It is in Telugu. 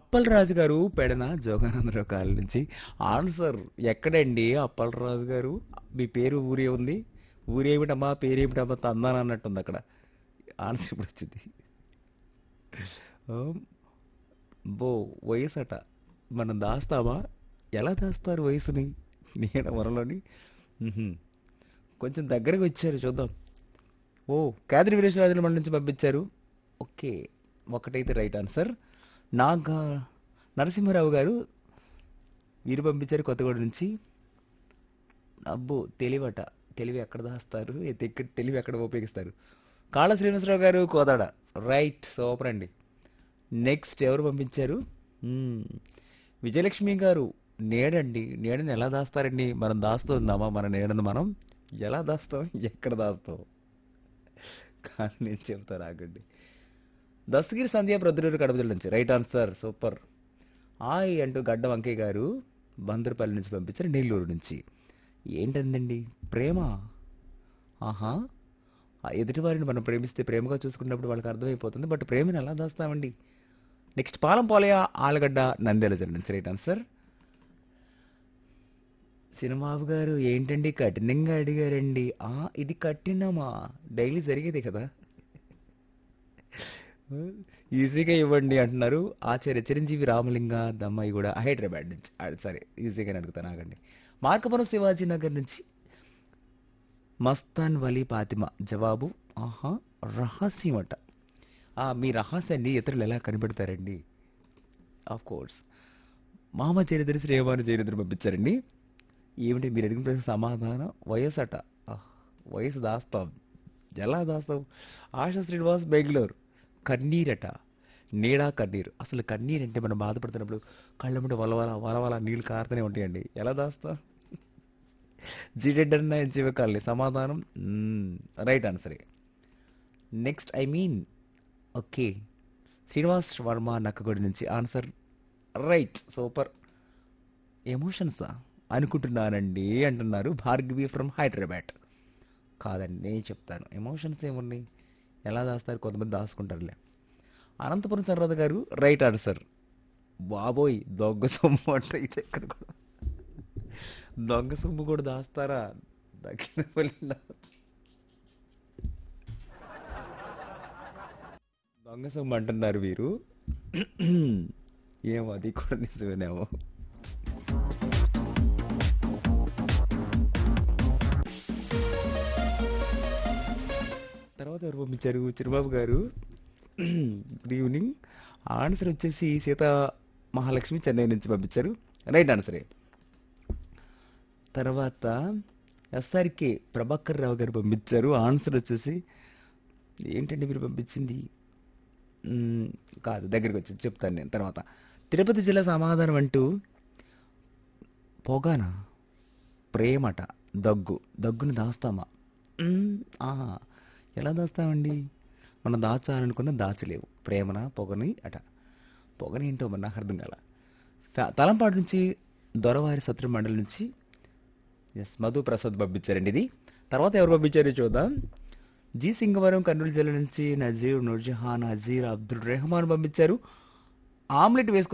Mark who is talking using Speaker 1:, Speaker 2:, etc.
Speaker 1: అప్పలరాజు గారు పెడన జోగానందరావు కాలనీ నుంచి ఆన్సర్ ఎక్కడండి అప్పలరాజు గారు మీ పేరు ఊరే ఉంది ఊరేమిటమ్మా పేరేమిటమ్మా తందాన అన్నట్టుంది అక్కడ ఆన్సర్ ఇప్పుడు వచ్చింది ఆమ్, బో వయసు అట మనం దాస్తామా ఎలా దాస్తారు వయసుని నీడ వరలోని మ్హూ. కొంచెం దగ్గరకు వచ్చారు చూద్దాం ఓ కేదరి వీరేశ్వరాజుల మండలి నుంచి పంపించారు ఓకే ఒకటైతే రైట్ ఆన్సర్ నాగా నరసింహారావు గారు వీరు పంపించారు కొత్తగూడ నుంచి అబ్బో తెలివట తెలివి ఎక్కడ దాస్తారు ఎత్తి ఎక్కడ తెలివి ఎక్కడ ఉపయోగిస్తారు కాళ్ళ శ్రీనివాసరావు గారు కోదాడ రైట్ సూపర్ అండి నెక్స్ట్ ఎవరు పంపించారు మ్మ్. విజయలక్ష్మి గారు నేడండి నీడని ఎలా దాస్తారండి మనం దాస్తుందామా మన నీడను మనం ఎలా దాస్తాం ఎక్కడ దాస్తాం కానీ నేను చెప్తాను ఆగండి దస్తగిరి సంధ్య ప్రొద్దుటూరు కడప జిల్లా నుంచి రైట్ ఆన్సర్ సూపర్ ఆయ్ అంటూ గడ్డ వంకయ్య గారు బందరపల్లి నుంచి పంపించారు నెల్లూరు నుంచి ఏంటందండి ప్రేమ ఆహా ఆ ఎదుటివారిని మనం ప్రేమిస్తే ప్రేమగా చూసుకున్నప్పుడు వాళ్ళకి అర్థమైపోతుంది బట్ ప్రేమను ఎలా దాస్తామండి నెక్స్ట్ పాలం పోలయ ఆలగడ్డ నంద్యాల జిల్లా నుంచి రైట్ ఆన్సర్ సినిమాబు గారు ఏంటండి కఠినంగా అడిగారండి ఆ ఇది కఠినమా డైలీ జరిగేదే కదా ఈజీగా ఇవ్వండి అంటున్నారు ఆచార్య చిరంజీవి రామలింగ దమ్మాయి కూడా హైదరాబాద్ నుంచి ఆ, సరే ఈజీగానే అడుగుతాను ఆగండి మార్కపురం శివాజీ నగర్ నుంచి మస్తాన్ వలీ పాతిమ జవాబు ఆహా రహస్యం అట ఆ, మీ రహస్యాన్ని ఇతరులు ఎలా కనిపెడతారండి ఆఫ్ కోర్స్ మామ చరిత్ర శ్రీవారి చరిత్ర పంపించారండి ఏమిటి మీరు అడిగిన ప్రశ్న సమాధానం వయసు అట ఆహ్, వయసు దాస్తాం ఎలా దాస్తాం ఆశా శ్రీనివాస్ బెంగళూరు కన్నీరట నీడా కన్నీరు అసలు కన్నీరు అంటే మనం బాధపడుతున్నప్పుడు కళ్ళ ముందు వలవల వలవల నీళ్ళు కారుతూనే ఉంటాయండి ఎలా దాస్తాం జీడెడ్ జీవకాలి సమాధానం రైట్ ఆన్సరే next I mean okay Srinivas Varma Nakkagodi నుంచి ఆన్సర్ రైట్ సూపర్ ఎమోషన్సా అనుకుంటున్నానండి అంటున్నారు భార్గవి ఫ్రమ్ హైదరాబాద్ కాదండి నేను చెప్తాను ఎమోషన్స్ ఏమున్నాయి ఎలా దాస్తారు కొంతమంది దాచుకుంటారులే అనంతపురం సర్వద గారు రైట్ ఆన్సర్ బాబోయ్ దొంగ సొమ్ము అంటే ఇది ఎక్కడ కూడా దొంగ సొమ్ము కూడా దాస్తారా దక్షిణ దొంగ సొమ్ము అంటున్నారు వీరు ఏమో అది కూడా నిజమేనేమో తర్వాత ఎవరు పంపించారు చిరుబాబు గారు గుడ్ ఈవినింగ్ ఆన్సర్ వచ్చేసి సీత మహాలక్ష్మి చెన్నై నుంచి పంపించారు రైట్ ఆన్సరే తర్వాత ఎస్ఆర్కే ప్రభాకర్ రావు గారు పంపించారు ఆన్సర్ వచ్చేసి ఏంటండి మీరు పంపించింది మ్మ్, కాదు దగ్గరికి వచ్చి చెప్తాను నేను తర్వాత తిరుపతి జిల్లా సమాధానం అంటూ పొగానా ప్రేమట దగ్గు దగ్గుని దాస్తామా మ్మ్, ఆహా ఎలా దాస్తామండి మనం దాచాలనుకున్న దాచలేవు ప్రేమన పొగని అట పొగని ఏంటో మరి నాకు అర్థం కాల ఫ- తలంపాడు నుంచి దొరవారి సత్ర మండలి నుంచి ఎస్ మధు ప్రసాద్ పంపించారండి ఇది తర్వాత ఎవరు పంపించారో చూద్దాం జి సింగవరం కర్నూలు జిల్లా నుంచి నజీర్ నూర్జహాన్ నజీర్ అబ్దుల్ రెహమాన్ పంపించారు ఆమ్లెట్ వేసుకొని